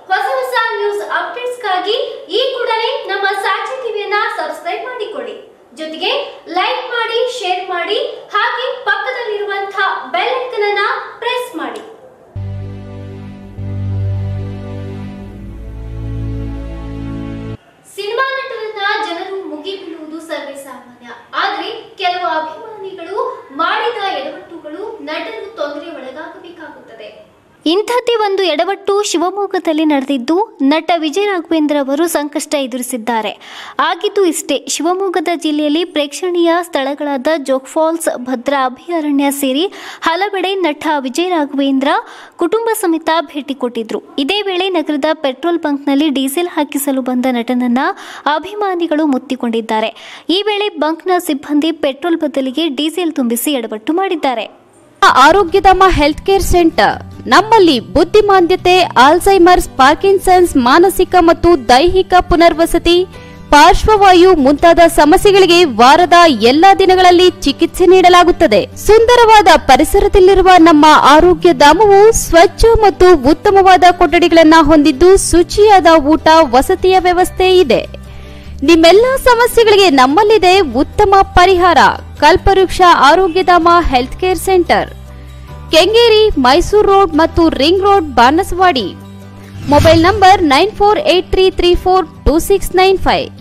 ಹೊಸ ಹೊಸ ನ್ಯೂಸ್ ಅಪ್ಡೇಟ್ಸ್ಗಾಗಿ ಈ ಕೂಡಲೇ ನಮ್ಮ ಸಾಕ್ಷಿ ಟಿವಿಯನ್ನ ಸಬ್ಸ್ಕ್ರೈಬ್ ಮಾಡಿಕೊಳ್ಳಿ ಜೊತೆಗೆ ಲೈಕ್ ಮಾಡಿ ಶೇರ್ ಮಾಡಿ ಹಾಗೆ ಪಕ್ಕದಲ್ಲಿರುವಂತಹ ಬೆಲ್ ಐಕನ್ ಅನ್ನ ಪ್ರೆಸ್ ಮಾಡಿ ಸಿನಿಮಾ ನಟರನ್ನ ಜನರು ಮುಗಿಬೀಳುವುದು ಸರ್ವೇ ಸಾಮಾನ್ಯ ಆದರೆ ಕೆಲವು ಅಭಿಮಾನಿಗಳು ಮಾಡಿದ ಎಡವಟ್ಟುಗಳು ನಟರು ತೊಂದರೆ ಒಳಗಾಗಬೇಕಾಗುತ್ತದೆ ಇಂಥದ್ದೇ ಒಂದು ಎಡವಟ್ಟು ಶಿವಮೊಗ್ಗದಲ್ಲಿ ನಡೆದಿದ್ದು ನಟ ವಿಜಯ ರಾಘವೇಂದ್ರ ಅವರು ಸಂಕಷ್ಟ ಎದುರಿಸಿದ್ದಾರೆ ಆಗಿದ್ದು ಇಷ್ಟೇ ಶಿವಮೊಗ್ಗದ ಜಿಲ್ಲೆಯಲ್ಲಿ ಪ್ರೇಕ್ಷಣೀಯ ಸ್ಥಳಗಳಾದ ಜೋಗ್ ಫಾಲ್ಸ್ ಭದ್ರಾ ಅಭಯಾರಣ್ಯ ಸೇರಿ ಹಲವೆಡೆ ನಟ ವಿಜಯ ರಾಘವೇಂದ್ರ ಕುಟುಂಬ ಸಮೇತ ಭೇಟಿ ಕೊಟ್ಟಿದ್ರು ಇದೇ ವೇಳೆ ನಗರದ ಪೆಟ್ರೋಲ್ ಬಂಕ್ನಲ್ಲಿ ಡೀಸೆಲ್ ಹಾಕಿಸಲು ಬಂದ ನಟನನ್ನ ಅಭಿಮಾನಿಗಳು ಮುತ್ತಿಕೊಂಡಿದ್ದಾರೆ ಈ ವೇಳೆ ಬಂಕ್ನ ಸಿಬ್ಬಂದಿ ಪೆಟ್ರೋಲ್ ಬದಲಿಗೆ ಡೀಸೆಲ್ ತುಂಬಿಸಿ ಎಡವಟ್ಟು ಮಾಡಿದ್ದಾರೆ ಆರೋಗ್ಯಧಾಮ ಹೆಲ್ತ್ ಕೇರ್ ಸೆಂಟರ್ ನಮ್ಮಲ್ಲಿ ಬುದ್ಧಿಮಾಂದ್ಯತೆ ಆಲ್ಝೈಮರ್ಸ್ ಪಾರ್ಕಿನ್ಸನ್ಸ್ ಮಾನಸಿಕ ಮತ್ತು ದೈಹಿಕ ಪುನರ್ವಸತಿ ಪಾರ್ಶ್ವವಾಯು ಮುಂತಾದ ಸಮಸ್ಯೆಗಳಿಗೆ ವಾರದ ಎಲ್ಲಾ ದಿನಗಳಲ್ಲಿ ಚಿಕಿತ್ಸೆ ನೀಡಲಾಗುತ್ತದೆ ಸುಂದರವಾದ ಪರಿಸರದಲ್ಲಿರುವ ನಮ್ಮ ಆರೋಗ್ಯ ಧಾಮವು ಸ್ವಚ್ಛ ಮತ್ತು ಉತ್ತಮವಾದ ಕೊಠಡಿಗಳನ್ನ ಹೊಂದಿದ್ದು ಶುಚಿಯಾದ ಊಟ ವಸತಿಯ ವ್ಯವಸ್ಥೆ ಇದೆ ನಿಮ್ಮೆಲ್ಲ ಸಮಸ್ಯೆಗಳಿಗೆ ನಮ್ಮಲ್ಲಿದೆ ಉತ್ತಮ ಪರಿಹಾರ Kalpavriksha Arogyadhama health care centre Kengeri Mysore road ಮತ್ತು ring road Banaswadi mobile number nine four eight three three four two six nine five